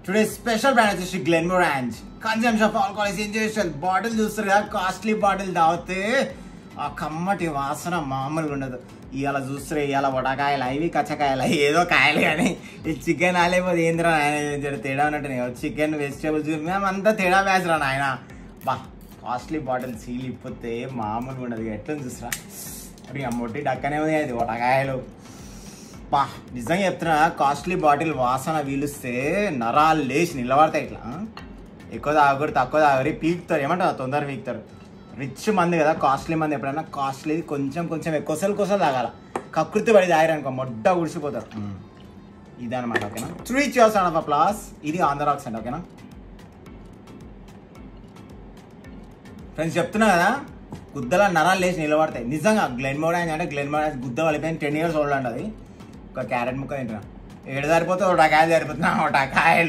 today special brand వచ్చేసి Glenmorangie consumption of alcohol is ingestion bottle చూస్తారు కదా costly bottle తాగితే ఆ కమ్మటి వాసన మామూలుగా ఉండదు ఇవాళ చూస్తారు ఇవాళ వడకాయలు అవి కచ్చకాయలు అవి ఏదో కాయలు కానీ ఈ చికెన్ ఆలేకపోతే ఏంద్రా ఆయన తేడా ఉన్నట్టు చికెన్ వెజిటేబుల్స్ మేము అంతా తేడా వేసరా నాయన బా కాస్ట్లీ బాటిల్ సీల్ ఇప్పితే మామూలుగా ఉండదు ఎట్లా చూసరా అప్పుడు ఇక మొట్టి డక్కనే ఉంది అది వడకాయలు బా నిజంగా చెప్తున్నా కాస్ట్లీ బాటిల్ వాసన వీలుస్తే నరాలు లేచి నిలబడతాయి ఇట్లా ఎక్కువ తాగరు తక్కువ తాగరు పీకుతారు ఏమంటారు తొందర పీకుతారు రిచ్ మంది కదా కాస్ట్లీ మంది ఎప్పుడైనా కాస్ట్లీ కొంచెం కొంచెం ఎక్కువసార్లు కొసలు తాగాల కకృతి పడి తాగారనుకో మొడ్డ ఉడిసిపోతారు ఇదనమాట ఓకేనా త్రీ చియర్స్ ఆఫ్ ప్లాస్ ఇది ఆంధ్ర ఆక్సెంట్ ఓకేనా ఫ్రెండ్స్ చెప్తున్నా కదా గుద్దల నరాలు లేచి నిలబడతాయి నిజంగా గ్లెన్ మోడాన్స్ అంటే గ్లెన్ మోడాన్స్ గుద్ద పడిపోయిన టెన్ ఇయర్స్ ఓల్డ్ అంటది ఒక క్యారెట్ ముక్క తింటున్నా ఏడు సరిపోతే ఒక కాయ సరిపోతున్నా ఒక కాయలు